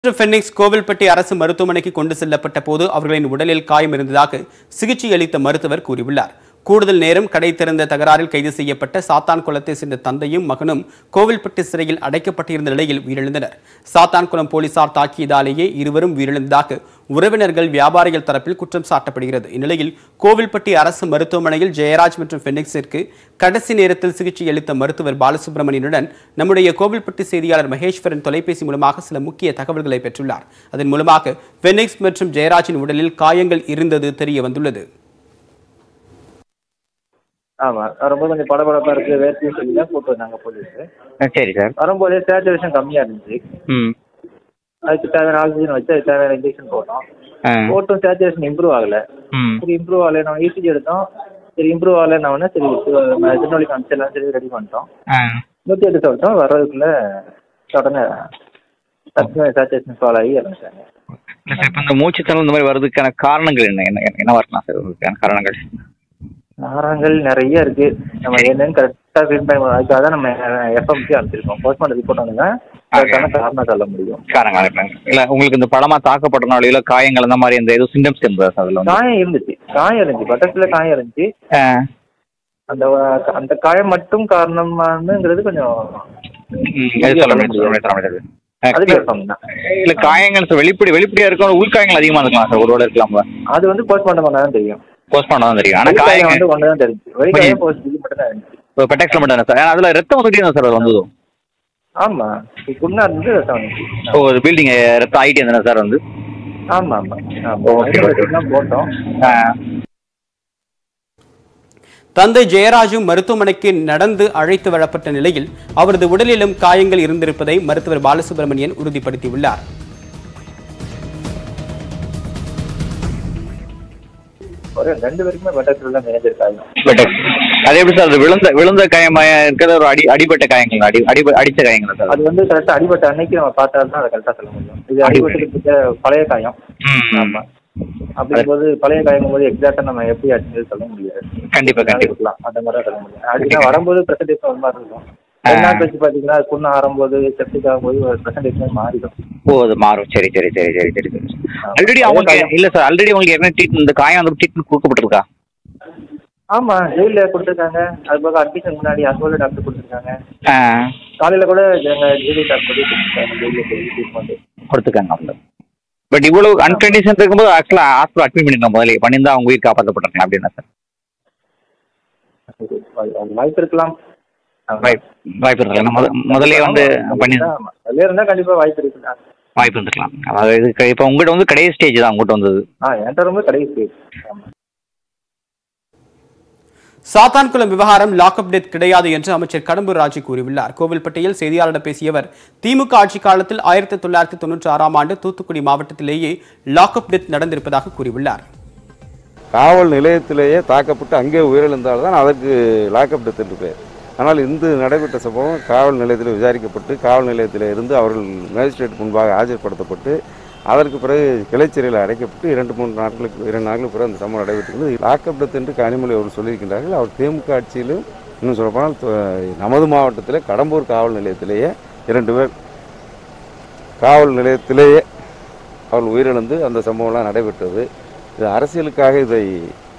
பென்னிக்ஸ் கோவில்பட்டி அரசு மருத்துவமனைக்கு கொண்டு செல்லப்பட்ட போது அவர்களின் உடலில் காயம் இருந்ததாக சிகிச்சை அளித்த மருத்துவர் கூறியுள்ளார் கூடுதல் நேரம் கடை திறந்த தகராறில் கைது செய்யப்பட்ட சாத்தான் குளத்தை சேர்ந்த தந்தையும் மகனும் கோவில்பட்டி சிறையில் அடைக்கப்பட்டிருந்த நிலையில் உயிரிழந்தனர் சாத்தான்குளம் போலீசார் தாக்கியதாலேயே இருவரும் உயிரிழந்ததாக உறவினர்கள் வியாபாரிகள் தரப்பில் குற்றம் சாட்டப்படுகிறது இந்நிலையில் கோவில்பட்டி அரசு மருத்துவமனையில் ஜெயராஜ் மற்றும் பென்னிக்ஸிற்கு கடைசி நேரத்தில் சிகிச்சை அளித்த மருத்துவர் பாலசுப்ரமணியனுடன் நம்முடைய கோவில்பட்டி செய்தியாளர் மகேஸ்வரன் தொலைபேசி மூலமாக சில முக்கிய தகவல்களை பெற்றுள்ளார் அதன் மூலமாக பென்னிக்ஸ் மற்றும் ஜெயராஜின் உடலில் காயங்கள் இருந்தது தெரிய வந்துள்ளது ஆமா வரும்போது கொஞ்சம் படபடப்பா இருக்கு வேர்த்தையும் சொல்லி தான் கூட்டு வந்தாங்க போலீஸ் ஆ, சரி சார் வரும்போதே சேச்சுரேஷன் கம்மியா இருந்துச்சு ம் அதுக்கு தேவையான ஆக்சிஜன் வச்சு அதுக்கு தேவையான இன்ஜெக்ஷன் போட்டோம் ஆ போட்டும் சேச்சுரேஷன் இம்ப்ரூவ் ஆகல ம் சரி இம்ப்ரூவ் ஆகல நம்ம இசிஜி எடுத்தோம் சரி இம்ப்ரூவ் ஆகலன்னா சரி நம்ம திருநெல்வேலி காமிச்செல்லாம் சரி ரெடி பண்ணிட்டோம் ஆ நூற்றி எட்டு சொல்லிட்டோம் வர்றதுக்குள்ள உடனே டக்குனு சேச்சுரேஷன் ஃபால் ஆகி இறந்துட்டாங்க இல்லை சார் இப்போ இந்த மூச்சுத்திணறல் இந்த மாதிரி வர்றதுக்கான காரணங்கள் என்ன என்ன என்னவா இருக்கலாம் சார் அதுக்கான காரணங்கள் காரணங்கள் நிறைய இருக்கு நம்ம என்னன்னு கரெக்டாக ஃபீல் பண்ணி அதுக்காக தான் நம்ம எஃப்எம்சி அனுப்பிச்சிருக்கோம் போஸ்ட்மார்ட்டம் ரிப்போர்ட் வந்து தான் கரெக்டான காரணம் சொல்ல முடியும் காரணங்கள் இருக்காங்க இல்லை உங்களுக்கு இந்த படமா தாக்கப்பட்டனால இல்லை காயங்கள் அந்த மாதிரி இந்த எதுவும் சிம்டம்ஸ் இருந்ததா சார் அதில் வந்து காயம் இருந்துச்சு காயம் இருந்துச்சு பட்டத்துல காயம் இருந்துச்சு ஆ அந்த வ- அந்த காயம் மட்டும் காரணமானுங்கிறது கொஞ்சம் ம், எது சொல்ல முடியாது, சொல்ல முடியாது, சொல்ல முடியாது. ஆ, அது கன்ஃபார்ம் தான் இல்ல காயங்கள் சார் வெளிப்படை வெளிப்படையா இருக்கும் உள்காயங்கள் அதிகமா இருக்கலாம் சார் ஒருவேளை இருக்கலாம் அது வந்து போஸ்ட்மார்ட்டம் பண்ணா தான் தெரியும் போஸ்ட்மார்ட்டம் தான் தெரியும் ஆனா வெளிக்காயம் காயங்கள் வந்து ஒன்று தான் தெரிஞ்சு வெளிக்காயம் போஸ்ட் இது மட்டும் தான் இருந்துச்சு இப்போ பெட்டாக்ஸ்ல மட்டும் சார் ஆனா அதுல ரத்தம் வந்துட்டே தான் சார் அது வந்தது ஆமா குண்ணா இருந்து ரத்தம் வந்துச்சு ஓ ஒரு பில்டிங் ரத்தம் ஆகிட்டே இருந்தது சார் வந்து ஆமா ஆமா ஆமா Okay, okay. தான் போட்டோம் ஆ, தந்தை ஜெயராஜும் மருத்துவமனைக்கு நடந்து அழைத்து வரப்பட்ட நிலையில் அவரது உடலிலும் காயங்கள் இருந்திருப்பதை மருத்துவர் பாலசுப்ரமணியன் உறுதிப்படுத்தியுள்ளார் ஒரு ரெண்டு பேருக்குமே பட்டத்துல தான் நினைஞ்சிருக்காங்க பெட்டாக்ஸ் அது எப்படி சார் அது விழுந்த விழுந்த காயமா இருக்கிறது ஒரு அடி அடிபட்ட காயங்கள் அடி அடி அடிச்ச காயங்களா சார் அது வந்து கரெக்டா அடிபட்ட அன்னைக்கு நம்ம பார்த்தா தான் அதை கரெக்டா சொல்ல முடியும் இது அடிபட்டு. அடிபட்டு பழைய காயம் ம், ஆமா அப்படிங்கும்போது பழைய காயங்கும் போது எக்ஸாக்டா நம்ம எப்படி அடிச்சது சொல்ல முடியாது கண்டிப்பா கண்டிப்பா இருக்கலாம் அந்த மாதிரி தான் சொல்ல முடியும் அதுதான் வரும்போது பிரசன்டேஜ் ஒரு மாதிரி இருக்கும் ரெண்டு நாள் கழிச்சு பாத்தீங்கன்னா அது புண்ணு ஆறும்போது செப்டிக் ஆகும்போது ஒரு பிரசன்டேஜ் மாறிடும் ஓ அது மாறும் சரி சரி சரி சரி சரி சரி ஆல்ரெடி அவங்க இல்ல சார் ஆல்ரெடி உங்களுக்கு என்ன ட்ரீட்மெண்ட் இந்த காயம் வந்து ட்ரீட்மெண்ட் கொடுக்கப்பட்டிருக்கா ஆமா ஜெயில கொடுத்துருக்காங்க அது போக அட்மிஷன் முன்னாடி அசோல டாக்டர் கொடுத்துருக்காங்க ஆ, காலையில கூட எங்க ஜெயிலி டாக்டர் கொடுத்துருக்காங்க ஜெயில போய் ட்ரீட்மெண்ட் கொடுத்துருக்காங்க அவங்க பட் இவ்வளவு அன்கண்டிஷன் இருக்கும்போது ஆக்சுவலா ஹாஸ்பிட்டல் அட்மிட் பண்ணிருக்கோம் முதல்ல பண்ணியிருந்தா அவங்க உயிர் காப்பாற்றப்பட்டிருக்கலாம் அப்படின்னா சார் வாய்ப்பு இருக்கலாம் வாய்ப்பு வாய்ப்பு இருக்கலாம் முத முதல்ல வந்து பண்ணி ஆமா. அதுல இருந்தா கண்டிப்பா வாய்ப்பு இருக்கு வாய்ப்பு இருந்திருக்கலாம் அதாவது இது இப்போ உங்ககிட்ட வந்து கடைசி ஸ்டேஜ் தான் உங்ககிட்ட வந்தது ஆ என்கிட்ட ரொம்ப கடைசி ஆமா சாத்தான்குளம் விவகாரம் லாக்அப் டெத் கிடையாது என்று அமைச்சர் கடம்பூர் ராஜு கூறியுள்ளார் கோவில்பட்டியில் செய்தியாளரிடம் பேசிய அவர் திமுக ஆட்சி காலத்தில் ஆயிரத்தி தொள்ளாயிரத்தி தொண்ணூற்றி ஆறாம் ஆண்டு தூத்துக்குடி மாவட்டத்திலேயே லாக்அப் டெத் நடந்திருப்பதாக கூறியுள்ளார் காவல் நிலையத்திலேயே தாக்கப்பட்டு அங்கே உயிரிழந்தால் தான் அதற்கு லாக்அப் டெத் என்று பெயர் ஆனால் இந்த நடைபெற்ற சம்பவம் காவல் நிலையத்தில் விசாரிக்கப்பட்டு காவல் நிலையத்தில் இருந்து அவர்கள் மேஜிஸ்ட்ரேட் முன்பாக ஆஜர்படுத்தப்பட்டு அதற்கு பிறகு கிளைச்சிறையில் அடைக்கப்பட்டு இரண்டு மூன்று நாட்களுக்கு இரண்டு நாட்களுக்கு பிறகு அந்த சம்பவம் நடைபெற்றது லாக்அப் டெத் என்று கனிமொழி அவர்கள் சொல்லியிருக்கின்றார்கள் அவர் திமுக ஆட்சியிலும் இன்னும் சொல்லப்போனால் து- நமது மாவட்டத்தில் கடம்பூர் காவல் நிலையத்திலேயே இரண்டு பேர் காவல் நிலையத்திலேயே அவர்கள் உயிரிழந்து அந்த சம்பவம்லாம் நடைபெற்றது இது அரசியலுக்காக இதை